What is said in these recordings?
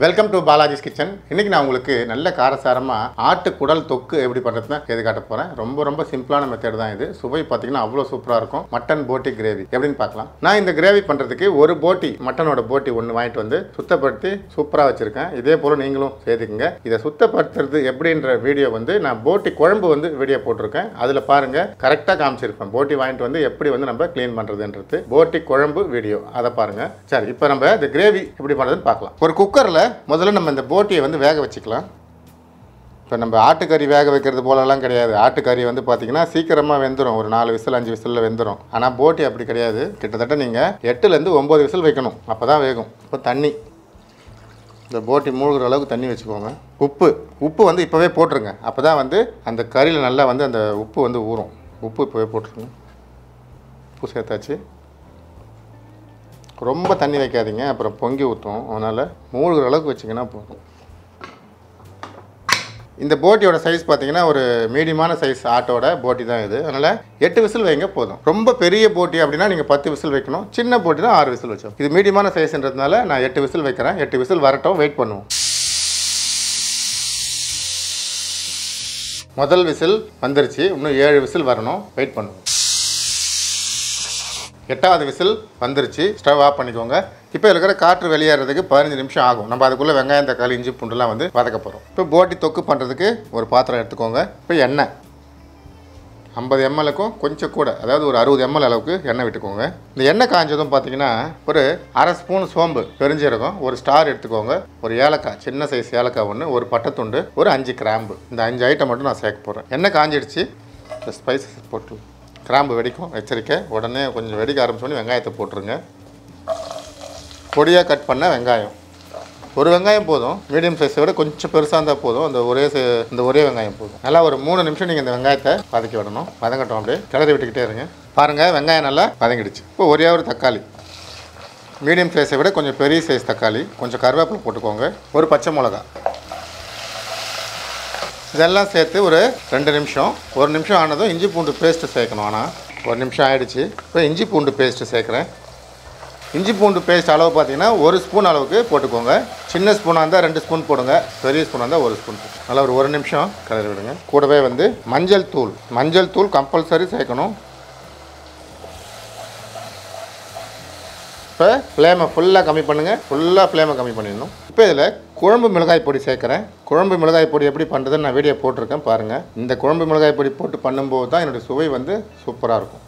Welcome to Balaji's kitchen இன்னைக்கு நான் உங்களுக்கு நல்ல காரசாரமாக ஆட்டு குடல் தொக்கு எப்படி பண்ணுறதுன்னு கேது காட்ட போகிறேன் ரொம்ப ரொம்ப சிம்பிளான மெத்தட் தான் இது சுவை பார்த்தீங்கன்னா அவ்வளோ சூப்பராக இருக்கும் மட்டன் போட்டி கிரேவி எப்படின்னு பார்க்கலாம் நான் இந்த கிரேவி பண்ணுறதுக்கு ஒரு போட்டி மட்டனோட போட்டி ஒன்று வாங்கிட்டு வந்து சுத்தப்படுத்தி சூப்பராக வச்சுருக்கேன் இதே போல் நீங்களும் சேர்த்துக்குங்க இதை சுத்தப்படுத்துறது எப்படின்ற வீடியோ வந்து நான் போட்டி குழம்பு வந்து வீடியோ போட்டிருக்கேன் அதில் பாருங்கள் கரெக்டாக காமிச்சிருப்பேன் போட்டி வாங்கிட்டு வந்து எப்படி வந்து நம்ம க்ளீன் பண்ணுறதுன்றது போட்டி குழம்பு வீடியோ அதை பாருங்கள் சரி இப்போ நம்ம இந்த கிரேவி எப்படி பண்ணுறதுன்னு பார்க்கலாம் ஒரு குக்கரில் முதல்ல நம்ம இந்த போட்டியை வந்து வேக வச்சுக்கலாம் இப்போ நம்ம ஆட்டுக்கறி வேக வைக்கிறது போலலாம் கிடையாது ஆட்டுக்கறி வந்து பார்த்தீங்கன்னா சீக்கிரமாக வெந்துடும் ஒரு நாலு விசில் அஞ்சு விசிலில் வெந்துடும் ஆனால் போட்டி அப்படி கிடையாது கிட்டத்தட்ட நீங்கள் எட்டுலேருந்து ஒம்பது விசில் வைக்கணும் அப்போ தான் வேகும் இப்போ தண்ணி இந்த போட்டி மூழ்கிற அளவுக்கு தண்ணி வச்சுக்கோங்க உப்பு உப்பு வந்து இப்போவே போட்டுருங்க அப்போ தான் வந்து அந்த கறியில் நல்லா வந்து அந்த உப்பு வந்து ஊறும் உப்பு இப்போவே போட்டுருங்க உப்பு சேர்த்தாச்சு ரொம்ப தண்ணி வைக்காதீங்க அப்புறம் பொங்கி ஊற்றும் அதனால் மூழ்கிற அளவுக்கு வச்சிங்கன்னா போதும் இந்த போட்டியோட சைஸ் பார்த்தீங்கன்னா ஒரு மீடியமான சைஸ் ஆட்டோட போட்டி தான் இது அதனால் எட்டு விசில் வைங்க போதும் ரொம்ப பெரிய போட்டி அப்படின்னா நீங்கள் பத்து விசில் வைக்கணும் சின்ன போட்டினா ஆறு விசில் வச்சோம் இது மீடியமான சைஸ்ன்றதுனால நான் எட்டு விசில் வைக்கிறேன் எட்டு விசில் வரட்டும் வெயிட் பண்ணுவோம் முதல் விசில் வந்துருச்சு இன்னும் ஏழு விசில் வரணும் வெயிட் பண்ணுவோம் எட்டாவது விசில் வந்துருச்சு ஸ்டவ் ஆஃப் பண்ணிக்கோங்க இப்போ இருக்கிற காற்று வெளியேறதுக்கு பதினஞ்சு நிமிஷம் ஆகும் நம்ம அதுக்குள்ளே வெங்காயம் தக்காளி இஞ்சி பூண்டுலாம் வந்து வதக்க போகிறோம் இப்போ போட்டி தொக்கு பண்ணுறதுக்கு ஒரு பாத்திரம் எடுத்துக்கோங்க இப்போ எண்ணெய் ஐம்பது எம்எல்க்கும் கொஞ்சம் கூட அதாவது ஒரு அறுபது எம்எல் அளவுக்கு எண்ணெய் விட்டுக்கோங்க இந்த எண்ணெய் காஞ்சதும் பார்த்தீங்கன்னா ஒரு அரை ஸ்பூன் சோம்பு பெருஞ்சீரகம் ஒரு ஸ்டார் எடுத்துக்கோங்க ஒரு ஏலக்காய் சின்ன சைஸ் ஏலக்காய் ஒன்று ஒரு பட்டைத்துண்டு ஒரு அஞ்சு கிராம்பு இந்த அஞ்சு ஐட்டம் மட்டும் நான் சேர்க்க போகிறேன் எண்ணெய் காஞ்சிடுச்சு இந்த ஸ்பைசஸ் போட்டு கிராம்பு வெடிக்கும் எச்சரிக்கை உடனே கொஞ்சம் வெடிக்க ஆரம்பிச்சோடனே வெங்காயத்தை போட்டுருங்க பொடியாக கட் பண்ண வெங்காயம் ஒரு வெங்காயம் போதும் மீடியம் சைஸை விட கொஞ்சம் பெருசாக இருந்தால் போதும் அந்த ஒரே சை- இந்த ஒரே வெங்காயம் போதும் நல்லா ஒரு மூணு நிமிஷம் நீங்கள் இந்த வெங்காயத்தை வதக்கி விடணும் வதங்கட்டும் அப்படியே கிளறி விட்டுக்கிட்டே இருங்க பாருங்கள் வெங்காயம் நல்லா வதங்கிடுச்சு இப்போ ஒரே ஒரு தக்காளி மீடியம் சைஸை விட கொஞ்சம் பெரிய சைஸ் தக்காளி கொஞ்சம் கருவேப்பிலை போட்டுக்கோங்க ஒரு பச்சை மிளகா இதெல்லாம் சேர்த்து ஒரு ரெண்டு நிமிஷம் ஒரு நிமிஷம் ஆனதும் இஞ்சி பூண்டு பேஸ்ட்டு சேர்க்கணும் ஆனால் ஒரு நிமிஷம் ஆயிடுச்சு இப்போ இஞ்சி பூண்டு பேஸ்ட்டு சேர்க்குறேன் இஞ்சி பூண்டு பேஸ்ட் அளவு பார்த்தீங்கன்னா ஒரு ஸ்பூன் அளவுக்கு போட்டுக்கோங்க சின்ன ஸ்பூனாக இருந்தால் ரெண்டு ஸ்பூன் போடுங்க பெரிய ஸ்பூனாக இருந்தால் ஒரு ஸ்பூன் போடுங்க. நல்லா ஒரு ஒரு நிமிஷம் கிளறி விடுங்க கூடவே வந்து மஞ்சள் தூள் மஞ்சள் தூள் கம்பல்சரி சேர்க்கணும் இப்போ ஃப்ளேமை ஃபுல்லாக கம்மி பண்ணுங்கள் ஃபுல்லாக ஃப்ளேமை கம்மி பண்ணிடணும் இப்போ இதில் குழம்பு மிளகாய் பொடி சேர்க்குறேன் குழம்பு மிளகாய் பொடி எப்படி பண்ணுறதுன்னு நான் வீடியோ போட்டிருக்கேன் பாருங்கள் இந்த குழம்பு மிளகாய் பொடி போட்டு பண்ணும்போது தான் என்னுடைய சுவை வந்து சூப்பராக இருக்கும்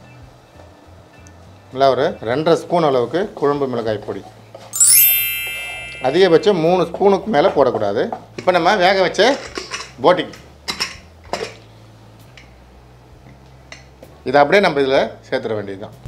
நல்லா ஒரு ரெண்டரை ஸ்பூன் அளவுக்கு குழம்பு மிளகாய் பொடி அதிகபட்சம் மூணு ஸ்பூனுக்கு மேலே போடக்கூடாது இப்போ நம்ம வேக வச்ச போட்டி இதை அப்படியே நம்ம இதில் சேர்த்துட வேண்டியது தான்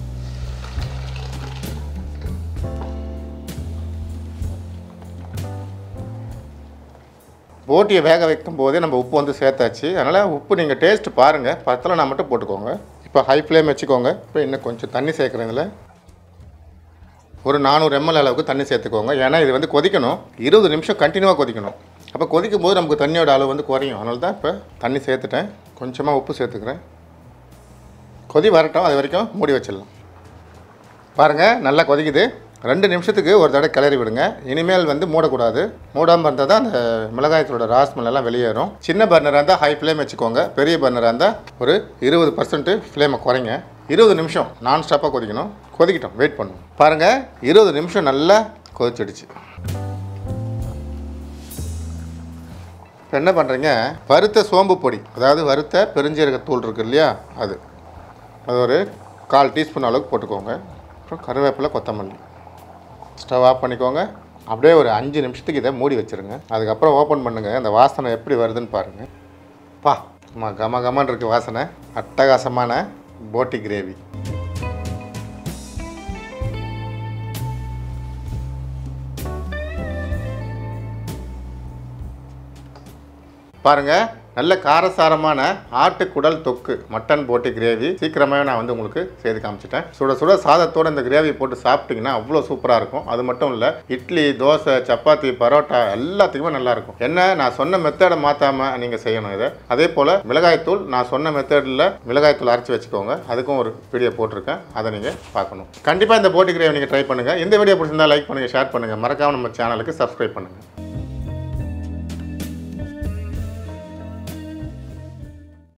போட்டியை வேக வைக்கும் போதே நம்ம உப்பு வந்து சேர்த்தாச்சு அதனால் உப்பு நீங்கள் டேஸ்ட் பாருங்கள் பத்தலைனா மட்டும் போட்டுக்கோங்க இப்போ ஹை ஃப்ளேம் வச்சுக்கோங்க இப்போ இன்னும் கொஞ்சம் தண்ணி சேர்க்குறேன் இதில் ஒரு நானூறு எம்எல் அளவுக்கு தண்ணி சேர்த்துக்கோங்க ஏன்னா இது வந்து கொதிக்கணும் இருபது நிமிஷம் கண்டினியூவாக கொதிக்கணும் அப்போ கொதிக்கும் போது நமக்கு தண்ணியோட அளவு வந்து குறையும் அதனால தான் இப்போ தண்ணி சேர்த்துட்டேன் கொஞ்சமாக உப்பு சேர்த்துக்கிறேன் கொதி வரட்டும் அது வரைக்கும் மூடி வச்சிடலாம் பாருங்கள் நல்லா கொதிக்குது ரெண்டு நிமிஷத்துக்கு ஒரு தடவை கிளறி விடுங்க இனிமேல் வந்து மூடக்கூடாது மூடாமல் இருந்தால் தான் அந்த மிளகாயத்தோட ராஸ்மல் எல்லாம் வெளியேறும் சின்ன பர்னராக இருந்தால் ஹை ஃப்ளேம் வச்சுக்கோங்க பெரிய பர்னராக இருந்தால் ஒரு இருபது பர்சன்ட்டு ஃப்ளேமை குறைங்க இருபது நிமிஷம் நான் ஸ்டாப்பாக கொதிக்கணும் கொதிக்கட்டும் வெயிட் பண்ணுவோம் பாருங்கள் இருபது நிமிஷம் நல்லா கொதிச்சிடுச்சு இப்போ என்ன பண்ணுறீங்க வறுத்த சோம்பு பொடி அதாவது வறுத்த பெருஞ்சீரகத்தூள் இருக்கு இல்லையா அது அது ஒரு கால் டீஸ்பூன் அளவுக்கு போட்டுக்கோங்க அப்புறம் கருவேப்பிலை கொத்தமல்லி ஸ்டவ் ஆஃப் பண்ணிக்கோங்க அப்படியே ஒரு அஞ்சு நிமிஷத்துக்கு இதை மூடி வச்சுருங்க அதுக்கப்புறம் ஓப்பன் பண்ணுங்கள் அந்த வாசனை எப்படி வருதுன்னு பாருங்கள் பா அம்மா கம கமன் இருக்குது வாசனை அட்டகாசமான போட்டி கிரேவி பாருங்கள் நல்ல காரசாரமான ஆட்டு குடல் தொக்கு மட்டன் போட்டி கிரேவி சீக்கிரமாகவே நான் வந்து உங்களுக்கு செய்து காமிச்சிட்டேன் சுட சுட சாதத்தோட இந்த கிரேவி போட்டு சாப்பிட்டீங்கன்னா அவ்வளோ சூப்பராக இருக்கும் அது மட்டும் இல்லை இட்லி தோசை சப்பாத்தி பரோட்டா எல்லாத்துக்குமே நல்லா இருக்கும் என்ன நான் சொன்ன மெத்தடை மாற்றாமல் நீங்கள் செய்யணும் இதை அதே போல் மிளகாய்த்தூள் நான் சொன்ன மெத்தடில் மிளகாய்த்தூள் அரைச்சி வச்சுக்கோங்க அதுக்கும் ஒரு வீடியோ போட்டிருக்கேன் அதை நீங்கள் பார்க்கணும் கண்டிப்பாக இந்த போட்டி கிரேவி நீங்கள் ட்ரை பண்ணுங்கள் இந்த வீடியோ பிடிச்சிருந்தா லைக் பண்ணுங்கள் ஷேர் பண்ணுங்கள் மறக்காம நம்ம சேனலுக்கு சப்ஸ்கிரைப் பண்ணுங்கள்